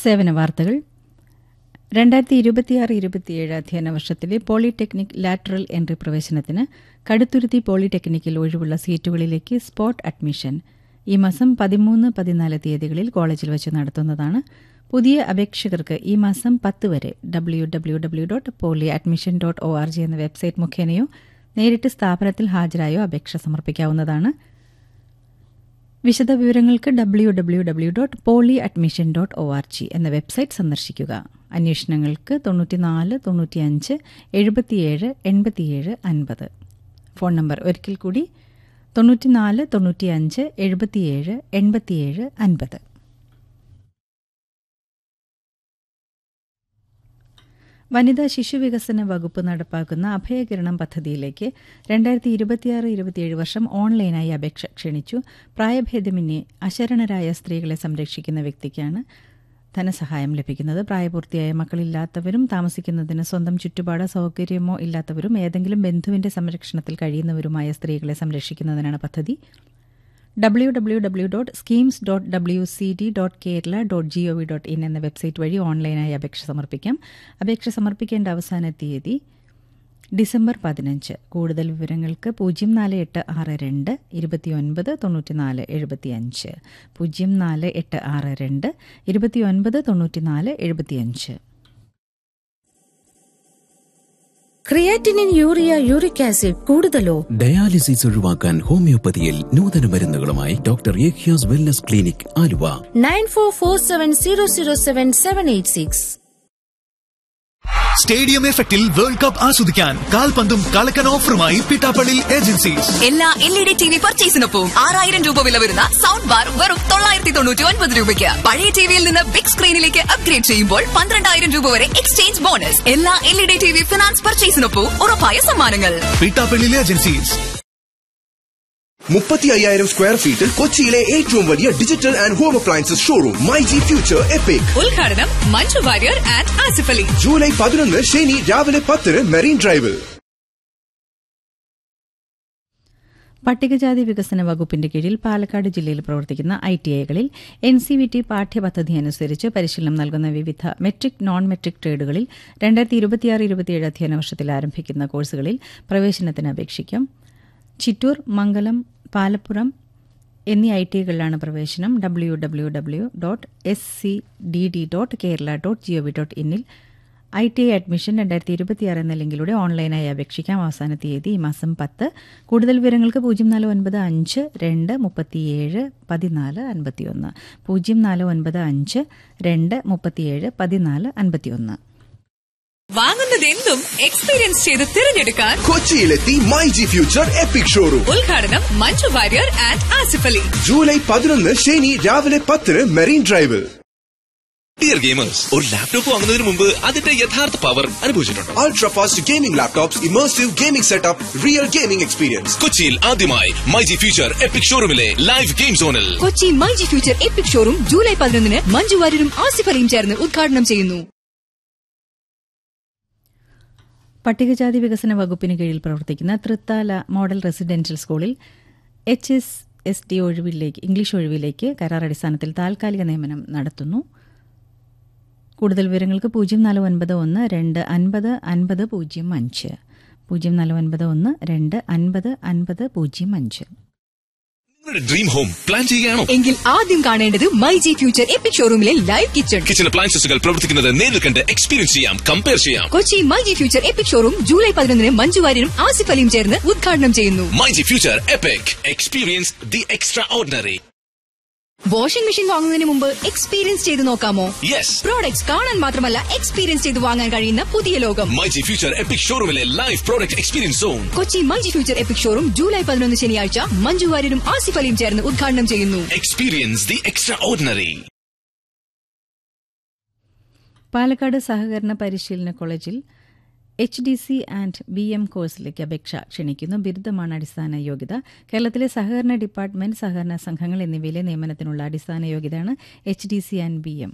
സേവന വാർത്തകൾ രണ്ടായിരത്തി ഇരുപത്തിയാറ് ഇരുപത്തിയേഴ് അധ്യയന വർഷത്തിലെ പോളിടെക്നിക് ലാറ്ററൽ എൻട്രി പ്രവേശനത്തിന് കടുത്തുരുത്തി പോളിടെക്നിക്കിൽ ഒഴിവുള്ള സീറ്റുകളിലേക്ക് സ്പോട്ട് അഡ്മിഷൻ ഈ മാസം പതിമൂന്ന് പതിനാല് തീയതികളിൽ കോളേജിൽ വെച്ച് നടത്തുന്നതാണ് പുതിയ അപേക്ഷകർക്ക് ഈ മാസം പത്ത് വരെ W W W dot poly admission dot O R G എന്ന വെബ്സൈറ്റ് മുഖേനയോ നേരിട്ട് സ്ഥാപനത്തിൽ ഹാജരായോ അപേക്ഷ സമർപ്പിക്കാവുന്നതാണ് വിശദവിവരങ്ങൾക്ക് W W W dot poly admission dot O R G എന്ന വെബ്സൈറ്റ് സന്ദർശിക്കുക അന്വേഷണങ്ങൾക്ക് തൊണ്ണൂറ്റിനാല് തൊണ്ണൂറ്റിയഞ്ച് എഴുപത്തിയേഴ് എൺപത്തിയേഴ് അൻപത് ഫോൺ നമ്പർ ഒരിക്കൽ കൂടി തൊണ്ണൂറ്റിനാല് തൊണ്ണൂറ്റിയഞ്ച് എഴുപത്തിയേഴ് എൺപത്തിയേഴ് അൻപത് വനിതാ ശിശുവികസന വകുപ്പ് നടപ്പാക്കുന്ന അഭയകിരണം പദ്ധതിയിലേക്ക് രണ്ടായിരത്തി ഇരുപത്തിയാറ് ഇരുപത്തിയേഴ് വർഷം ഓൺലൈനായി അപേക്ഷ ക്ഷണിച്ചു പ്രായഭേദമന്യേ അശരണരായ സ്ത്രീകളെ സംരക്ഷിക്കുന്ന വ്യക്തിക്കാണ് ധനസഹായം ലഭിക്കുന്നത് പ്രായപൂർത്തിയായ മക്കളില്ലാത്തവരും താമസിക്കുന്നതിന് സ്വന്തം ചുറ്റുപാട് സൗകര്യമോ ഇല്ലാത്തവരും ഏതെങ്കിലും ബന്ധുവിന്റെ സംരക്ഷണത്തിൽ കഴിയുന്നവരുമായ സ്ത്രീകളെ സംരക്ഷിക്കുന്നതിനാണ് പദ്ധതി W W W dot schemes dot W C D dot Kerala dot G O V dot in എന്ന വെബ്സൈറ്റ് വഴി ഓൺലൈനായി അപേക്ഷ സമർപ്പിക്കാം അപേക്ഷ സമർപ്പിക്കേണ്ട അവസാന തീയതി ഡിസംബർ പതിനഞ്ച് കൂടുതൽ വിവരങ്ങൾക്ക് പൂജ്യം നാല് എട്ട് ആറ് രണ്ട് ഇരുപത്തിയൊൻപത് തൊണ്ണൂറ്റിനാല് എഴുപത്തിയഞ്ച് പൂജ്യം നാല് എട്ട് ആറ് രണ്ട് ഇരുപത്തിയൊൻപത് തൊണ്ണൂറ്റിനാല് എഴുപത്തിയഞ്ച് ക്രിയാറ്റിനിൻ യൂറിയ യൂറിക് ആസിഡ് കൂടുതലോ ഡയാലിസിസ് ഒഴിവാക്കാൻ ഹോമിയോപ്പതിയിൽ നൂതന മരുന്നുകളുമായി ഡോക്ടർ യേഖ്യാസ് wellness clinic Aluva nine four four seven zero zero seven seven eight six stadium എഫക്റ്റിൽ വേൾഡ് കപ്പ് ആസ്വദിക്കാൻ കാൽപന്തും കളക്കൻ ഓഫറുമായി പിട്ടാപ്പള്ളി ഏജൻസീസ് എല്ലാ L E D T V പർച്ചേസിനൊപ്പം ആറായിരം രൂപ വില വരുന്ന സൗണ്ട് ബാർ വെറും തൊള്ളായിരത്തി തൊണ്ണൂറ്റി ഒൻപത് രൂപയ്ക്ക് പഴയ ടിവിയിൽ നിന്ന് ബിഗ് സ്ക്രീനിലേക്ക് അപ്ഗ്രേഡ് ചെയ്യുമ്പോൾ പന്ത്രണ്ടായിരം രൂപ വരെ എക്സ്ചേഞ്ച് ബോണസ് എല്ലാ L E D T V finance പർച്ചേസിനൊപ്പം ഉറപ്പായ സമ്മാനങ്ങൾ പിട്ടാപ്പള്ളി ഏജൻസീസ് മുപ്പത്തി അയ്യായിരം സ്ക്വയർ ഫീറ്റിൽ കൊച്ചിയിലെ ഏറ്റവും വലിയ digital and home appliances showroom my G future epic ഉദ്ഘാടനം മഞ്ജു വാര്യർ ആൻഡ് ആസിഫ് അലി ജൂലൈ പതിനൊന്ന് ശനി രാവിലെ പത്തിന് മെറീൻ ഡ്രൈവിൽ പട്ടികജാതി വികസന വകുപ്പിന്റെ കീഴിൽ പാലക്കാട് ജില്ലയിൽ പ്രവർത്തിക്കുന്ന ഐ ടി ഐകളിൽ എൻ സി വി ടി പാഠ്യപദ്ധതി അനുസരിച്ച് പരിശീലനം നൽകുന്ന വിവിധ മെട്രിക് നോൺ മെട്രിക് ട്രേഡുകളിൽ രണ്ടായിരത്തി ഇരുപത്തിയാറ് ഇരുപത്തിയേഴ് അധ്യയന വർഷത്തിൽ ആരംഭിക്കുന്ന കോഴ്സുകളിൽ പ്രവേശനത്തിന് അപേക്ഷിക്കാം ചിറ്റൂർ മംഗലം പാലപ്പുറം എന്നീ ഐ ടി ഐകളിലാണ് പ്രവേശനം W W W dot S C D D dot Kerala dot G O V dot ഇന്നിൽ ഐ ടി ഐ അഡ്മിഷൻ രണ്ടായിരത്തി ഇരുപത്തിയാറ് എന്ന ലിങ്കിലൂടെ ഓൺലൈനായി അപേക്ഷിക്കാം അവസാന തീയതി ഈ മാസം പത്ത് കൂടുതൽ വിവരങ്ങൾക്ക് പൂജ്യം നാല് ഒൻപത് അഞ്ച് രണ്ട് മുപ്പത്തിയേഴ് പതിനാല് അൻപത്തിയൊന്ന് പൂജ്യം നാല് ഒൻപത് അഞ്ച് രണ്ട് മുപ്പത്തിയേഴ് പതിനാല് അൻപത്തിയൊന്ന് വാങ്ങുന്നത് എന്തും എക്സ്പീരിയൻസ് ചെയ്ത് തിരഞ്ഞെടുക്കാൻ കൊച്ചിയിലെത്തി my G future epic showroom ഉദ്ഘാടനം മഞ്ജു വാര്യർ ആൻഡ് ആസിഫ് അലി ജൂലൈ പതിനൊന്ന് ശനി രാവിലെ പത്തിന് മെറീൻ ഡ്രൈവിൽ ഡിയർ ഗെയിമേഴ്സ് ഒരു ലാപ്ടോപ്പ് വാങ്ങുന്നതിന് മുമ്പ് അതിന്റെ യഥാർത്ഥ പവർ അനുഭവിച്ചിട്ടുണ്ടോ ultra fast gaming laptops immersive gaming setup real gaming experience കൊച്ചിയിൽ ആദ്യമായി മൈജി ഫ്യൂച്ചർ എപ്പിക് ഷോറൂമിലെ ലൈവ് ഗെയിം സോണിൽ Kochi my G future epic showroom July പതിനൊന്നിന് മഞ്ജു വാര്യരും ആസിഫ് അലിയും ചേർന്ന് ഉദ്ഘാടനം ചെയ്യുന്നു പട്ടികജാതി വികസന വകുപ്പിന് കീഴിൽ പ്രവർത്തിക്കുന്ന തൃത്താല മോഡൽ റെസിഡൻഷ്യൽ സ്കൂളിൽ എച്ച് എസ് എസ് ടി ഒഴിവിലേക്ക് ഇംഗ്ലീഷ് ഒഴിവിലേക്ക് കരാർ അടിസ്ഥാനത്തിൽ താൽക്കാലിക നിയമനം നടത്തുന്നു കൂടുതൽ വിവരങ്ങൾക്ക് പൂജ്യം നാല് ഒൻപത് ഒന്ന് രണ്ട് അൻപത് അൻപത് പൂജ്യം അഞ്ച് പൂജ്യം നാല് ഒൻപത് ഒന്ന് രണ്ട് അൻപത് അൻപത് പൂജ്യം അഞ്ച് നിങ്ങളുടെ ഡ്രീം ഹോം പ്ലാൻ ചെയ്യുകയാണോ എങ്കിൽ ആദ്യം കാണേണ്ടത് മൈജി ഫ്യൂച്ചർ എപ്പിക് ഷോറൂമിലെ ലൈവ് കിച്ചൺ കിച്ചൺ അപ്ലയൻസസുകൾ പ്രവർത്തിക്കുന്നത് നേരിൽ കണ്ട് എക്സ്പീരിയൻസ് ചെയ്യാം കമ്പയർ ചെയ്യാം Kochi my G future epic showroom July പതിനൊന്നിന് മഞ്ജു വാര്യരും ആസിഫ് അലിയും ചേർന്ന് ഉദ്ഘാടനം ചെയ്യുന്നു my G future epic experience the extraordinary washing machine വാങ്ങുന്നതിന് മുമ്പ് എക്സ്പീരിയൻസ് ചെയ്ത് നോക്കാമോ യെസ് പ്രോഡക്ട്സ് കാണാൻ മാത്രമല്ല എക്സ്പീരിയൻസ് ചെയ്ത് വാങ്ങാൻ കഴിയുന്ന പുതിയ ലോകം മൈജി ഫ്യൂച്ചർ എപ്പിക് ഷോറൂമിലെ live product experience zone Kochi my G future epic showroom July പതിനൊന്ന് ശനിയാഴ്ച മഞ്ജു വാര്യരും ആസിഫ് അലിയും ചേർന്ന് ഉദ്ഘാടനം ചെയ്യുന്നു experience the extraordinary Palakkad സഹകരണ പരിശീലന കോളേജിൽ H D C and B M കോഴ്സിലേക്ക് അപേക്ഷ ക്ഷണിക്കുന്നു ബിരുദമാണ് അടിസ്ഥാന യോഗ്യത കേരളത്തിലെ സഹകരണ ഡിപ്പാർട്ട്മെന്റ് സഹകരണ സംഘങ്ങൾ എന്നിവയിലെ നിയമനത്തിനുള്ള അടിസ്ഥാന യോഗ്യതയാണ് H D C and B M